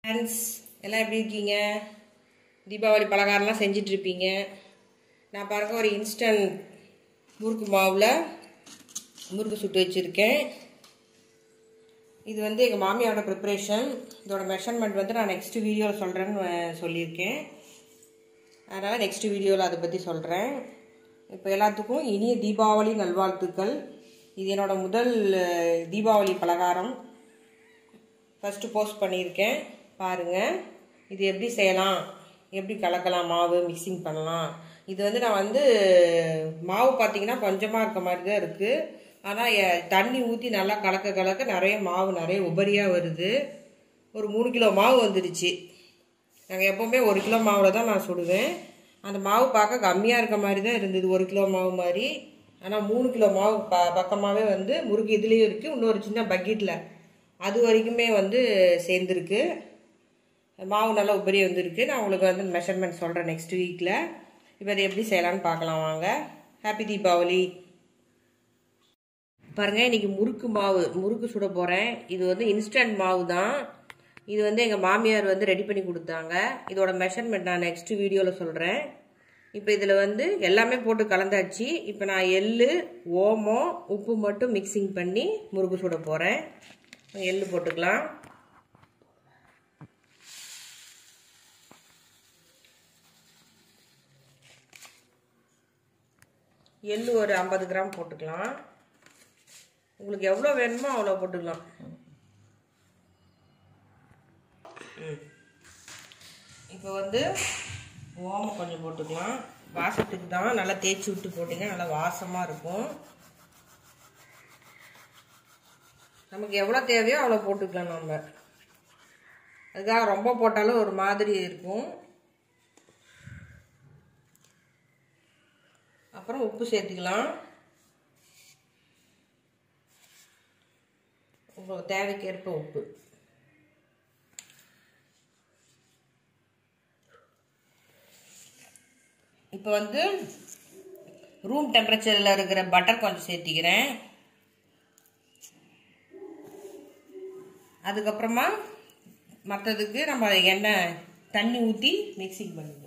Friends எல்லாம் எப்படி இருக்கீங்க தீபாவளி பலகாரம்லாம் செஞ்சிட்ருப்பீங்க நான் பாருங்க ஒரு இன்ஸ்டன்ட் முறுக்கு மாவில் முறுக்கு சுட்டு வச்சுருக்கேன் இது வந்து எங்கள் மாமியாரோட ப்ரிப்ரேஷன் இதோட மெஷர்மெண்ட் வந்து நான் நெக்ஸ்ட் வீடியோவில் சொல்கிறேன்னு சொல்லியிருக்கேன் அதனால் நெக்ஸ்ட் வீடியோவில் அதை பற்றி சொல்கிறேன் இப்போ எல்லாத்துக்கும் இனிய தீபாவளி நல்வாழ்த்துக்கள் இது என்னோட முதல் அஹ், தீபாவளி பலகாரம் ஃபஸ்ட்டு போஸ்ட் பண்ணியிருக்கேன் பாருங்கள் இது எப்படி செய்யலாம் எப்படி கலக்கலாம் மாவு மிக்சிங் பண்ணலாம் இது வந்து நான் வந்து மாவு பார்த்தீங்கன்னா கொஞ்சமாக இருக்க மாதிரி தான் இருக்குது ஆனால் எ- தண்ணி ஊற்றி நல்லா கலக்க கலக்க நிறைய மாவு நிறைய உபரியாக வருது ஒரு மூணு கிலோ மாவு வந்துடுச்சு நாங்கள் எப்போவுமே ஒரு கிலோ மாவில் தான் நான் சுடுவேன் அந்த மாவு பார்க்க கம்மியாக இருக்க மாதிரி தான் இருந்தது ஒரு கிலோ மாவு மாதிரி ஆனால் மூணு கிலோ மாவு ப பக்கமாகவே வந்து முறுக்கு இதுலேயும் இருக்குது இன்னொரு சின்ன பக்கெட்டில் அது வரைக்குமே வந்து சேர்ந்துருக்கு மாவு நல்லா உபரி வந்திருக்கு நான் உங்களுக்கு வந்து மெஷர்மெண்ட் சொல்கிறேன் நெக்ஸ்ட் வீக்கில் இப்போ அதை எப்படி செய்யலாம்னு பார்க்கலாம் வாங்க ஹாப்பி தீபாவளி பாருங்கள் இன்றைக்கி முறுக்கு மாவு முறுக்கு சுட போகிறேன் இது வந்து இன்ஸ்டன்ட் மாவு தான் இது வந்து எங்கள் மாமியார் வந்து ரெடி பண்ணி கொடுத்தாங்க இதோட மெஷர்மெண்ட் நான் நெக்ஸ்ட் வீடியோவில் சொல்கிறேன் இப்போ இதில் வந்து எல்லாமே போட்டு கலந்தாச்சு இப்போ நான் எள்ளு ஓமம் உப்பு மட்டும் மிக்சிங் பண்ணி முறுக்கு சுட போகிறேன் எள்ளு போட்டுக்கலாம் எள்ளு ஒரு ஐம்பது கிராம் போட்டுக்கலாம் உங்களுக்கு எவ்வளோ வேணுமோ அவ்வளோ போட்டுக்கலாம் ம். இப்போ வந்து ஓமம் கொஞ்சம் போட்டுக்கலாம் வாசத்துக்கு தான் நல்லா தேய்ச்சி விட்டு போட்டிங்க நல்லா வாசமாக இருக்கும் நமக்கு எவ்வளோ தேவையோ அவ்வளோ போட்டுக்கலாம் நம்ம அதுக்காக ரொம்ப போட்டாலும் ஒரு மாதிரி இருக்கும் அப்புறம் உப்பு சேர்த்துக்கலாம் உங்களுக்கு தேவைக்கேற்ப உப்பு இப்போ வந்து ரூம் டெம்பரேச்சரில் இருக்கிற பட்டர் கொஞ்சம் சேர்த்திக்கிறேன் அதுக்கப்புறமா மற்றதுக்கு நம்ம எண்ணெய் தண்ணி ஊற்றி மிக்சிங் பண்ணிக்கலாம்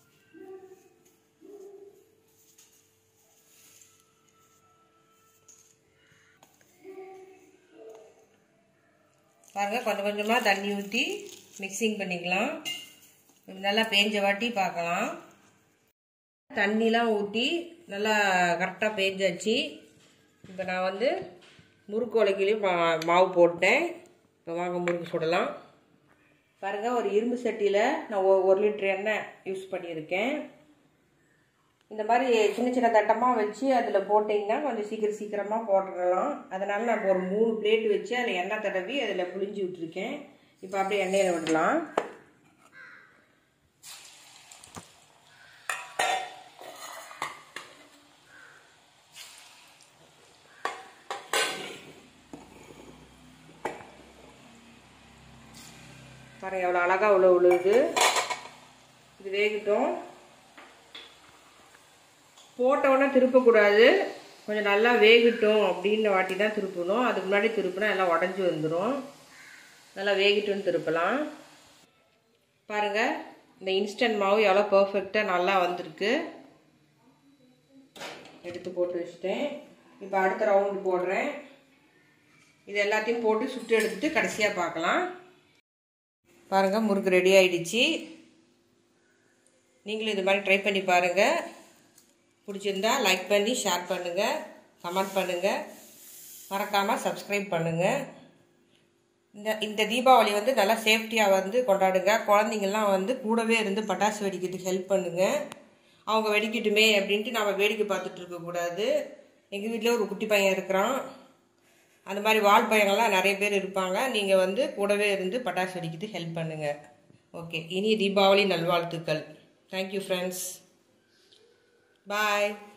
பாருங்கள் கொஞ்சம் கொஞ்சமாக தண்ணி ஊற்றி மிக்சிங் பண்ணிக்கலாம் இது நல்லா பேஞ்ச வாட்டி பார்க்கலாம் தண்ணிலாம் ஊற்றி நல்லா கரெக்டாக பேஞ்சாச்சு இப்போ நான் வந்து முறுக்கு உலக்கிலையும் மா மாவு போட்டேன் இப்போ வாங்க முறுக்கு சுடலாம் பாருங்கள் ஒரு இரும்பு சட்டியில் நான் ஒ- ஒரு லிட்டர் எண்ணெய் யூஸ் பண்ணியிருக்கேன் இந்த மாதிரி சின்ன சின்ன தட்டமாக வச்சு அதில் போட்டிங்கன்னா கொஞ்சம் சீக்கிரம் சீக்கிரமாக போட்டுடலாம் அதனால் நான் இப்போ ஒரு மூணு பிளேட் வச்சு அதில் எண்ணெய் தடவி அதில் புளிஞ்சு விட்டுருக்கேன் இப்போ அப்படியே எண்ணெயில் விடலாம் பாருங்க எவ்வளோ அழகாக உள்ள உழுவுது இது வேகட்டும் போட்டவுடனே திருப்பக்கூடாது கொஞ்சம் நல்லா வேகட்டும் அப்படின்ற வாட்டி தான் திருப்பணும் அதுக்கு முன்னாடி திருப்பினா எல்லாம் உடஞ்சி வந்துடும் நல்லா வேகட்டும்னு திருப்பலாம் பாருங்கள் இந்த இன்ஸ்டன்ட் மாவு எவ்வளோ பர்ஃபெக்டாக நல்லா வந்திருக்கு எடுத்து போட்டு வச்சுட்டேன் இப்போ அடுத்த ரவுண்டு போடுறேன் இது எல்லாத்தையும் போட்டு சுட்டு எடுத்துட்டு கடைசியாக பார்க்கலாம் பாருங்கள் முறுக்கு ரெடி ஆயிடுச்சு நீங்களும் இது மாதிரி ட்ரை பண்ணி பாருங்கள் பிடிச்சிருந்தா லைக் பண்ணி ஷேர் பண்ணுங்கள் கமெண்ட் பண்ணுங்கள் மறக்காமல் சப்ஸ்கிரைப் பண்ணுங்கள் இந்த இந்த தீபாவளி வந்து நல்லா சேஃப்டியாக வந்து கொண்டாடுங்க குழந்தைங்கள்லாம் வந்து கூடவே இருந்து பட்டாசு வெடிக்கிறதுக்கு ஹெல்ப் பண்ணுங்கள் அவங்க வெடிக்கட்டுமே அப்படின்ட்டு நம்ம வேடிக்கை பார்த்துட்டு இருக்கக்கூடாது எங்கள் வீட்டில் ஒரு குட்டி பையன் இருக்கிறான் அந்த மாதிரி வால் பையங்கள்லாம் நிறைய பேர் இருப்பாங்க நீங்கள் வந்து கூடவே இருந்து பட்டாசு வெடிக்கிறதுக்கு ஹெல்ப் பண்ணுங்கள் ஓகே இனிய தீபாவளி நல்வாழ்த்துக்கள் தேங்க்யூ ஃப்ரெண்ட்ஸ் பாய்